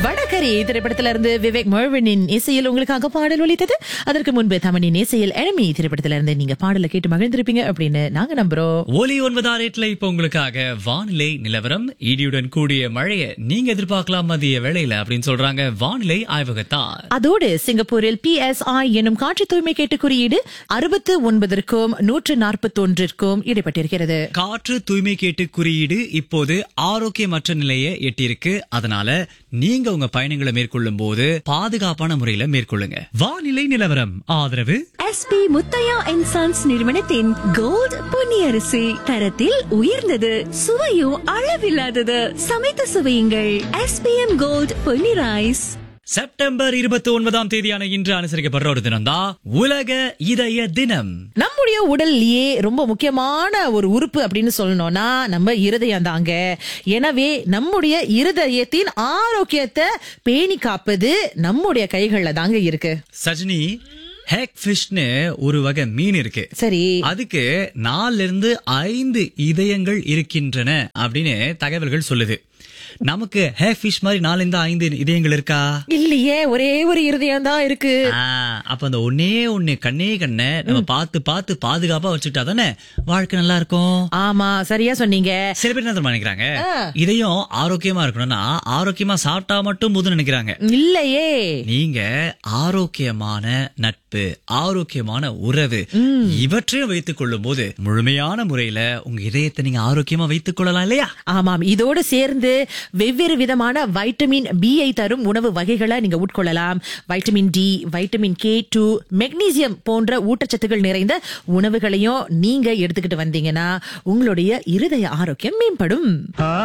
வடகரி திரைப்படத்தில இருந்து விவேக் மர்வினின் இசையில் உங்களுக்காக பாடல் ஒலித்தது அதற்கு முன்பு தமனின் இசையில் எனமி திரைப்படத்தில இருந்து நீங்க பாடலை கேட்டு மகிழ்ந்திருப்பீங்க அப்படின்னு நாங்க நம்புறோம் ஒலி ஒன்பதாம் ரேட்ல இப்ப உங்களுக்காக வானிலை நிலவரம் இடியுடன் கூடிய மழையை நீங்க எதிர்பார்க்கலாம் மதிய வேளையில அப்படின்னு சொல்றாங்க வானிலை ஆய்வகத்தார் அதோடு சிங்கப்பூரில் பிஎஸ்ஐ எனும் காற்று தூய்மை கேட்டு குறியீடு அறுபத்து ஒன்பதற்கும் நூற்று நாற்பத்தி ஒன்றிற்கும் இடைப்பட்டிருக்கிறது காற்று தூய்மை கேட்டு குறியீடு இப்போது ஆரோக்கியமற்ற நிலையை எட்டியிருக்கு அதனால நீங்க உங்க பயணங்களை மேற்கொள்ளும் போது பாதுகாப்பான முறையில மேற்கொள்ளுங்க வானிலை நிலவரம் ஆதரவு எஸ்பி முத்தையா அண்ட் சன்ஸ் நிறுவனத்தின் கோல்ட் பொன்னியரிசி தரத்தில் உயர்ந்தது சுவையும் அளவில்லாதது சமைத்து சுவையுங்கள் S P M gold Ponni rice September இருபத்தி ஒன்பதாம் தேதியான இன்று அனுசரிக்கப்படுற ஒரு தினம் தான் உலக இதய தினம் நம்முடைய உடல்லயே ரொம்ப முக்கியமான ஒரு உறுப்பு அப்படின்னு சொல்லணும்னா நம்ம இருதயம் தாங்க எனவே நம்முடைய இருதயத்தின் ஆரோக்கியத்தை பேணி காப்பது நம்முடைய கைகள்ல தாங்க இருக்கு சஜினி ஹேக் ஃபிஷ்னு ஒரு வகை மீன் இருக்கு சரி அதுக்கு நாலுல இருந்து ஐந்து இதயங்கள் இருக்கின்றன அப்படின்னு தகவல்கள் சொல்லுது நமக்கு ஹே ஃபிஷ் மாதிரி நாலு இருந்து ஐந்து இதயங்கள் இருக்கா இல்லையே ஒரே ஒரு இருதயம் தான் இருக்கு ஆ, அப்ப அந்த ஒன்னே ஒண்ணு கண்ணே கண்ண நம்ம பார்த்து பார்த்து பாதுகாப்பா வச்சுக்கிட்டா தானே வாழ்க்கை நல்லா இருக்கும் ஆமா சரியா சொன்னீங்க சில பேர் என்ன தெரியுமா நினைக்கிறாங்க இதயம் ஆரோக்கியமா இருக்கணும்னா ஆரோக்கியமா சாப்பிட்டா மட்டும் போதும் நினைக்கிறாங்க இல்லையே நீங்க ஆரோக்கியமான நட்பு ஆரோக்கியமான உறவு இவற்றையும் வைத்துக் கொள்ளும் போது முழுமையான முறையில உங்க இதயத்தை நீங்க ஆரோக்கியமா வைத்துக் கொள்ளலாம் இல்லையா ஆமாம் இதோடு சேர்ந்து வெவ்வேறு விதமான வைட்டமின் பி ஐ தரும் உணவு வகைகளை நீங்க உட்கொள்ளலாம் vitamin D vitamin K two magnesium போன்ற ஊட்டச்சத்துக்கள் நிறைந்த உணவுகளையும் நீங்க எடுத்துக்கிட்டு வந்தீங்கன்னா உங்களுடைய இருதய ஆரோக்கியம் மேம்படும்